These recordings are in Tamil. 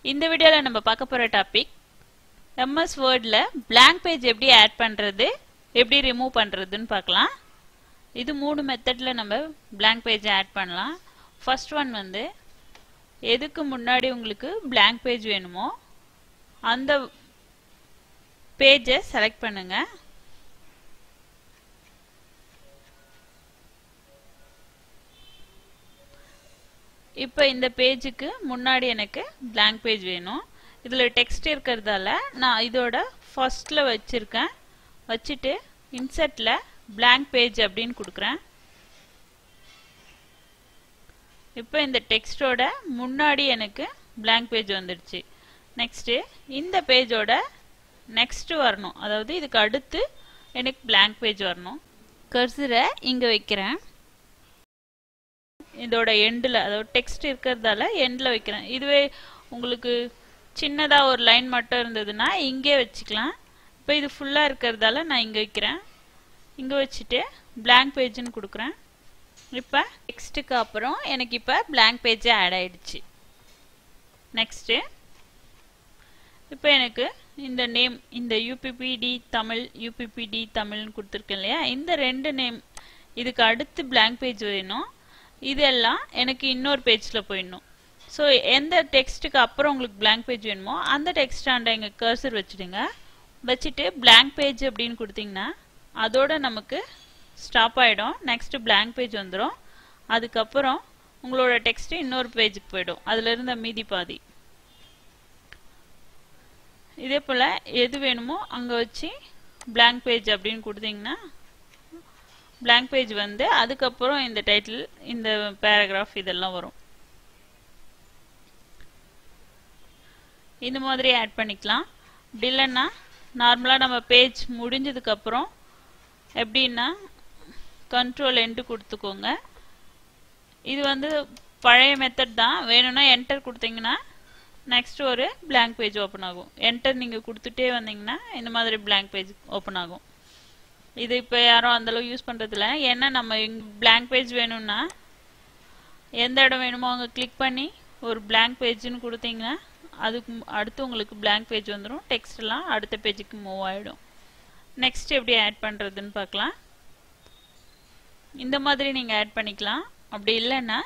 இந்த வீடியோவில் நம்ம பார்க்க போகிற டாபிக் எம்எஸ் வேர்டில் blank பேஜ் எப்படி ஆட் பண்ணுறது எப்படி ரிமூவ் பண்ணுறதுன்னு பார்க்கலாம் இது மூணு மெத்தடில் நம்ம blank பேஜ் ஆட் பண்ணலாம் ஃபர்ஸ்ட் ஒன் வந்து எதுக்கு முன்னாடி உங்களுக்கு blank பேஜ் வேணுமோ அந்த பேஜை செலக்ட் பண்ணுங்க இப்போ இந்த பேஜுக்கு முன்னாடி எனக்கு blank பேஜ் வேணும் இதில் டெக்ஸ்ட் இருக்கிறதால நான் இதோட ஃபர்ஸ்டில் வச்சுருக்கேன் வச்சுட்டு இன்செர்ட்டில் blank பேஜ் அப்படின்னு கொடுக்குறேன் இப்போ இந்த டெக்ஸ்டோட முன்னாடி எனக்கு blank பேஜ் வந்துடுச்சு நெக்ஸ்ட்டு இந்த பேஜோட நெக்ஸ்ட் வரணும் அதாவது இதுக்கு அடுத்து எனக்கு blank பேஜ் வரணும் கர்சரை இங்கே வைக்கிறேன் இதோட எண்டில் அதாவது டெக்ஸ்ட் இருக்கிறதால எண்டில் வைக்கிறேன் இதுவே உங்களுக்கு சின்னதாக ஒரு லைன் மட்டும் இருந்ததுன்னா இங்கே வச்சுக்கலாம் இப்போ இது ஃபுல்லாக இருக்கிறதால நான் இங்கே வைக்கிறேன் இங்கே வச்சுட்டு blank பேஜ்னு கொடுக்குறேன் இப்போ டெக்ஸ்ட்டுக்கு அப்புறம் எனக்கு இப்போ blank பேஜ் ஆட் ஆயிடுச்சு நெக்ஸ்ட்டு இப்போ எனக்கு இந்த நேம் இந்த யூபிபிடி தமிழ் யூபிபிடி தமிழ்னு கொடுத்துருக்கேன் இல்லையா இந்த ரெண்டு நேம் இதுக்கு அடுத்து blank பேஜ் வேணும் இதெல்லாம் எனக்கு இன்னொரு பேஜில் போயிடணும் ஸோ எந்த டெக்ஸ்ட்டுக்கு அப்புறம் உங்களுக்கு blank பேஜ் வேணுமோ அந்த டெக்ஸ்ட் ஆண்ட எங்கள் கர்சர் வச்சுடுங்க வச்சுட்டு blank பேஜ் அப்படின்னு கொடுத்தீங்கன்னா அதோட நமக்கு ஸ்டாப் ஆகிடும் நெக்ஸ்ட்டு blank பேஜ் வந்துடும் அதுக்கப்புறம் உங்களோட டெக்ஸ்ட்டு இன்னொரு பேஜுக்கு போயிடும் அதில் இருந்த மீதி பாதி இதே போல் எது வேணுமோ அங்கே வச்சு blank பேஜ் அப்படின்னு கொடுத்தீங்கன்னா blank பேஜ் வந்து அதுக்கப்புறம் இந்த டைட்டில் இந்த பேராகிராஃப் இதெல்லாம் வரும் இந்த மாதிரி ஆட் பண்ணிக்கலாம் அப்படி இல்லைன்னா நார்மலாக நம்ம பேஜ் முடிஞ்சதுக்கப்புறம் எப்படின்னா கண்ட்ரோல் என்ட்டு கொடுத்துக்கோங்க இது வந்து பழைய மெத்தட் தான் வேணும்னா என்டர் கொடுத்தீங்கன்னா நெக்ஸ்ட் ஒரு blank பேஜ் ஓப்பன் ஆகும் என்டர் நீங்கள் கொடுத்துட்டே வந்தீங்கன்னா இந்த மாதிரி blank பேஜ் ஓப்பன் ஆகும் இது இப்போ யாரும் அந்தளவு யூஸ் பண்ணுறதில்ல ஏன்னா நம்ம blank பேஜ் வேணும்னா எந்த இடம் வேணுமோ அங்கே கிளிக் பண்ணி ஒரு blank பேஜ்னு கொடுத்தீங்கன்னா அதுக்கு மு- அடுத்து உங்களுக்கு blank பேஜ் வந்துடும் டெக்ஸ்ட்லாம் அடுத்த பேஜுக்கு மூவ் ஆகிடும் நெக்ஸ்ட் எப்படி ஆட் பண்ணுறதுன்னு பார்க்கலாம் இந்த மாதிரி நீங்கள் ஆட் பண்ணிக்கலாம் அப்படி இல்லைன்னா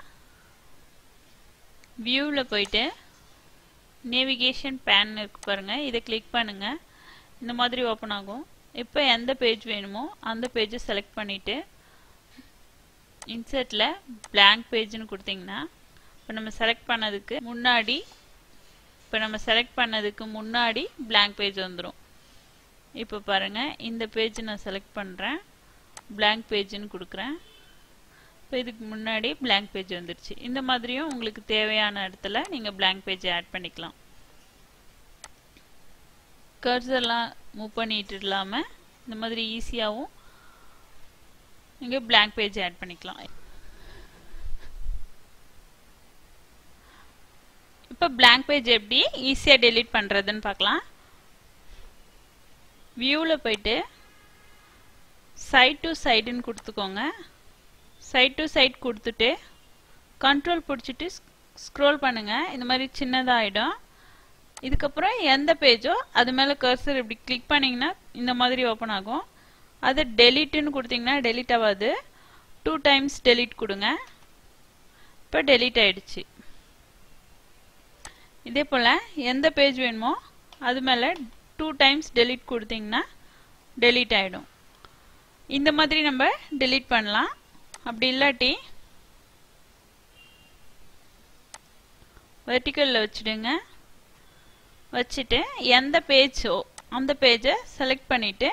வியூவில் போயிட்டு நேவிகேஷன் பேன் இருக்கு பாருங்க இதை கிளிக் பண்ணுங்க இந்த மாதிரி ஓப்பன் ஆகும் இப்போ எந்த பேஜ் வேணுமோ அந்த பேஜை செலக்ட் பண்ணிட்டு இன்சர்ட்டில் blank பேஜ்னு கொடுத்தீங்கன்னா இப்போ நம்ம செலக்ட் பண்ணதுக்கு முன்னாடி இப்போ நம்ம செலக்ட் பண்ணதுக்கு முன்னாடி blank பேஜ் வந்துடும் இப்போ பாருங்க இந்த பேஜ் நான் செலக்ட் பண்ணுறேன் blank பேஜ்னு கொடுக்குறேன் இப்போ இதுக்கு முன்னாடி blank பேஜ் வந்துருச்சு இந்த மாதிரியும் உங்களுக்கு தேவையான இடத்துல நீங்கள் blank பேஜ் ஆட் பண்ணிக்கலாம் கர்சர்லாம் மூவ் பண்ணிட்டு இல்லாமல் இந்த மாதிரி ஈஸியாகவும் நீங்கள் blank பேஜ் ஆட் பண்ணிக்கலாம் இப்போ blank பேஜ் எப்படி ஈஸியாக delete பண்ணுறதுன்னு பார்க்கலாம் வியூவில் போயிட்டு சைட் டு சைடுன்னு கொடுத்துக்கோங்க சைட் டு சைட் கொடுத்துட்டு கண்ட்ரோல் பிடிச்சிட்டு ஸ்க்ரோல் பண்ணுங்க இந்த மாதிரி சின்னதாகிடும் இதுக்கப்புறம் எந்த பேஜோ அது மேலே கர்சர் இப்படி கிளிக் பண்ணிங்கன்னா இந்த மாதிரி ஓப்பன் ஆகும் அது டெலீட்டுன்னு கொடுத்தீங்கன்னா டெலீட் ஆகாது டூ டைம்ஸ் டெலீட் கொடுங்க இப்போ டெலீட் ஆயிடுச்சு இதே போல் எந்த பேஜ் வேணுமோ அது மேலே டூ டைம்ஸ் டெலீட் கொடுத்தீங்கன்னா டெலீட் ஆகிடும் இந்த மாதிரி நம்ம டெலீட் பண்ணலாம் அப்படி இல்லாட்டி வெர்டிக்கலில் வச்சுடுங்க வச்சுட்டு எந்த பேஜோ அந்த பேஜை செலக்ட் பண்ணிவிட்டு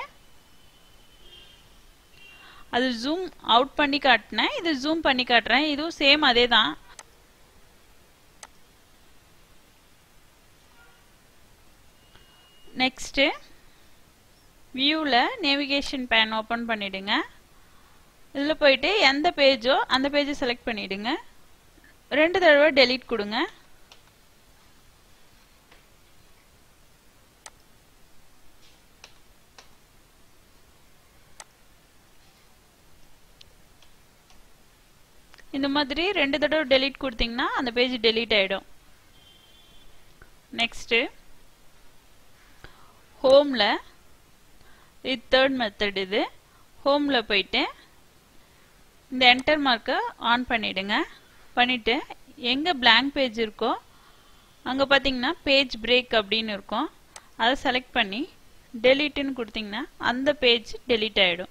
அது ஜூம் அவுட் பண்ணி காட்டினேன் இது ஜூம் பண்ணி காட்டுறேன் இதுவும் சேம் அதே தான் நெக்ஸ்ட்டு வியூவில் நேவிகேஷன் பேன் ஓப்பன் பண்ணிவிடுங்க இதில் போயிட்டு எந்த பேஜோ அந்த பேஜை செலக்ட் பண்ணிவிடுங்க ரெண்டு தடவை டெலீட் கொடுங்க இந்த மாதிரி ரெண்டு தடவை டெலீட் கொடுத்தீங்கன்னா அந்த பேஜ் டெலீட் ஆகிடும் நெக்ஸ்ட்டு ஹோமில் இது தேர்ட் மெத்தட் இது ஹோமில் போயிட்டு இந்த என்டர் மார்க்கை ஆன் பண்ணிடுங்க பண்ணிவிட்டு எங்கே blank பேஜ் இருக்கோ அங்கே பார்த்தீங்கன்னா பேஜ் பிரேக் அப்படின்னு இருக்கும் அதை செலக்ட் பண்ணி டெலீட்டுன்னு கொடுத்தீங்கன்னா அந்த பேஜ் டெலீட் ஆகிடும்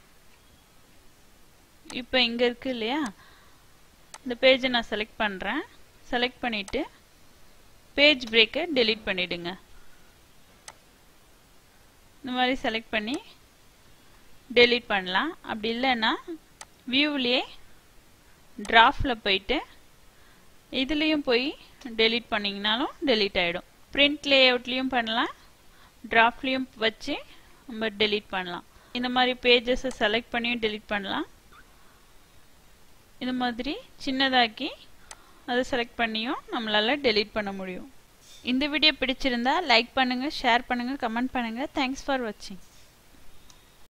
இப்போ இங்கே இருக்கு இல்லையா இந்த பேஜை நான் செலக்ட் பண்ணுறேன் செலக்ட் பண்ணிவிட்டு பேஜ் பிரேக்கை டெலீட் பண்ணிடுங்க இந்த மாதிரி செலக்ட் பண்ணி டெலீட் பண்ணலாம் அப்படி இல்லைன்னா வியூவிலேயே டிராஃப்டில் போயிட்டு இதுலேயும் போய் டெலீட் பண்ணிங்கனாலும் டெலீட் ஆகிடும் பிரிண்ட் லேஅவுட்லேயும் பண்ணலாம் டிராஃப்ட்லேயும் வச்சு நம்ம டெலீட் பண்ணலாம் இந்த மாதிரி பேஜஸை செலக்ட் பண்ணியும் டெலீட் பண்ணலாம் இந்த மாதிரி சின்னதாக்கி அதை செலக்ட் பண்ணியும் நம்மளால டெலீட் பண்ண முடியும் இந்த வீடியோ பிடிச்சிருந்தா லைக் பண்ணுங்கள் ஷேர் பண்ணுங்கள் கமெண்ட் பண்ணுங்கள் தேங்க்ஸ் ஃபார் வாட்சிங்